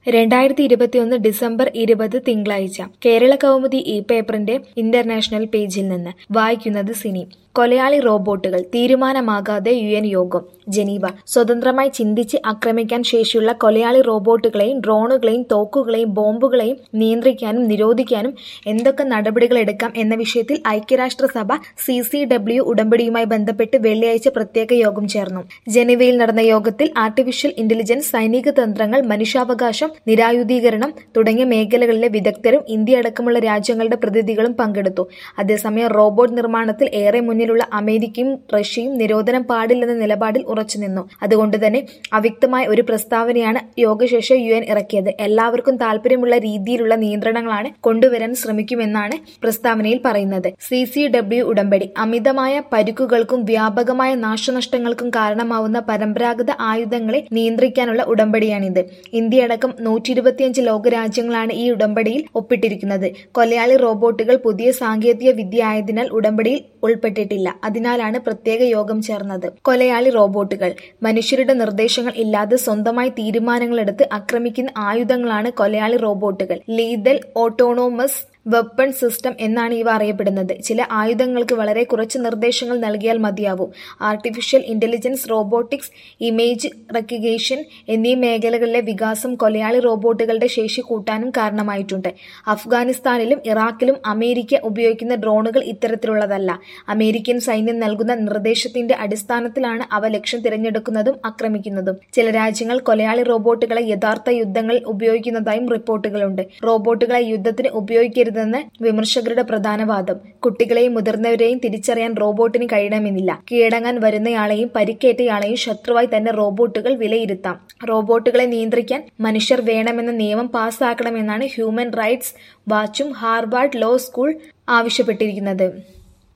രണ്ടായിരത്തി ഇരുപത്തിയൊന്ന് ഡിസംബർ ഇരുപത് തിങ്കളാഴ്ച കേരള കൗമുദി ഈ പേപ്പറിന്റെ ഇന്റർനാഷണൽ പേജിൽ നിന്ന് വായിക്കുന്നത് സിനി കൊലയാളി റോബോട്ടുകൾ തീരുമാനമാകാതെ യു എൻ യോഗം ജനീവ സ്വതന്ത്രമായി ചിന്തിച്ച് ആക്രമിക്കാൻ ശേഷിയുള്ള കൊലയാളി റോബോട്ടുകളെയും ഡ്രോണുകളെയും തോക്കുകളെയും ബോംബുകളെയും നിയന്ത്രിക്കാനും നിരോധിക്കാനും എന്തൊക്കെ നടപടികൾ എടുക്കാം എന്ന വിഷയത്തിൽ ഐക്യരാഷ്ട്രസഭ സി സി ഡബ്ല്യു ഉടമ്പടിയുമായി ബന്ധപ്പെട്ട് വെള്ളിയാഴ്ച പ്രത്യേക യോഗം ചേർന്നു ജനീവയിൽ നടന്ന യോഗത്തിൽ ആർട്ടിഫിഷ്യൽ ഇന്റലിജൻസ് സൈനിക തന്ത്രങ്ങൾ മനുഷ്യാവകാശം നിരായുധീകരണം തുടങ്ങിയ മേഖലകളിലെ വിദഗ്ധരും ഇന്ത്യ അടക്കമുള്ള രാജ്യങ്ങളുടെ പ്രതിനിധികളും പങ്കെടുത്തു അതേസമയം റോബോട്ട് നിർമ്മാണത്തിൽ ഏറെ മുന്നിലുള്ള അമേരിക്കയും റഷ്യയും നിരോധനം പാടില്ലെന്ന നിലപാടിൽ ഉറച്ചുനിന്നു അതുകൊണ്ട് തന്നെ അവ്യക്തമായ ഒരു പ്രസ്താവനയാണ് യോഗശേഷം യു എൻ ഇറക്കിയത് എല്ലാവർക്കും താല്പര്യമുള്ള രീതിയിലുള്ള നിയന്ത്രണങ്ങളാണ് കൊണ്ടുവരാൻ ശ്രമിക്കുമെന്നാണ് പ്രസ്താവനയിൽ പറയുന്നത് സി സി ഡബ്ല്യു ഉടമ്പടി അമിതമായ പരിക്കുകൾക്കും വ്യാപകമായ നാശനഷ്ടങ്ങൾക്കും കാരണമാവുന്ന പരമ്പരാഗത ആയുധങ്ങളെ നിയന്ത്രിക്കാനുള്ള ഉടമ്പടിയാണിത് ഇന്ത്യയടക്കം നൂറ്റി ഇരുപത്തിയഞ്ച് ലോകരാജ്യങ്ങളാണ് ഈ ഉടമ്പടിയിൽ ഒപ്പിട്ടിരിക്കുന്നത് കൊലയാളി റോബോട്ടുകൾ പുതിയ സാങ്കേതിക വിദ്യ ആയതിനാൽ ഉടമ്പടിയിൽ ഉൾപ്പെട്ടിട്ടില്ല അതിനാലാണ് പ്രത്യേക യോഗം ചേർന്നത് കൊലയാളി റോബോട്ടുകൾ മനുഷ്യരുടെ നിർദ്ദേശങ്ങൾ ഇല്ലാതെ സ്വന്തമായി തീരുമാനങ്ങളെടുത്ത് ആക്രമിക്കുന്ന ആയുധങ്ങളാണ് കൊലയാളി റോബോട്ടുകൾ ലീതൽ ഓട്ടോണോമസ് വെപ്പൺ സിസ്റ്റം എന്നാണ് ഇവ അറിയപ്പെടുന്നത് ചില ആയുധങ്ങൾക്ക് വളരെ കുറച്ച് നിർദ്ദേശങ്ങൾ നൽകിയാൽ മതിയാവും artificial intelligence robotics image recognition എന്നീ മേഖലകളിലെ വികാസം കൊലയാളി റോബോട്ടുകളുടെ ശേഷി കൂട്ടാനും കാരണമായിട്ടുണ്ട് അഫ്ഗാനിസ്ഥാനിലും ഇറാഖിലും അമേരിക്ക ഉപയോഗിക്കുന്ന ഡ്രോണുകൾ ഇത്തരത്തിലുള്ളതല്ല അമേരിക്കൻ സൈന്യം നൽകുന്ന നിർദ്ദേശത്തിന്റെ അടിസ്ഥാനത്തിലാണ് അവ ലക്ഷ്യം തിരഞ്ഞെടുക്കുന്നതും ആക്രമിക്കുന്നതും ചില രാജ്യങ്ങൾ കൊലയാളി റോബോട്ടുകളെ യഥാർത്ഥ യുദ്ധങ്ങളിൽ ഉപയോഗിക്കുന്നതായും റിപ്പോർട്ടുകളുണ്ട് റോബോട്ടുകളെ യുദ്ധത്തിന് ഉപയോഗിക്കരുതെന്ന് വിമർശകരുടെ പ്രധാന വാദം കുട്ടികളെയും മുതിർന്നവരെയും തിരിച്ചറിയാൻ റോബോട്ടിന് കഴിയണമെന്നില്ല കീഴടങ്ങാൻ വരുന്നയാളെയും പരിക്കേറ്റയാളെയും ശത്രുവായി തന്നെ റോബോട്ടുകൾ വിലയിരുത്താം റോബോട്ടുകളെ നിയന്ത്രിക്കാൻ മനുഷ്യർ വേണമെന്ന നിയമം പാസ്സാക്കണമെന്നാണ് ഹ്യൂമൻ റൈറ്റ്സ് വാച്ചും ഹാർവാർഡ് ലോ സ്കൂൾ ആവശ്യപ്പെട്ടിരിക്കുന്നത്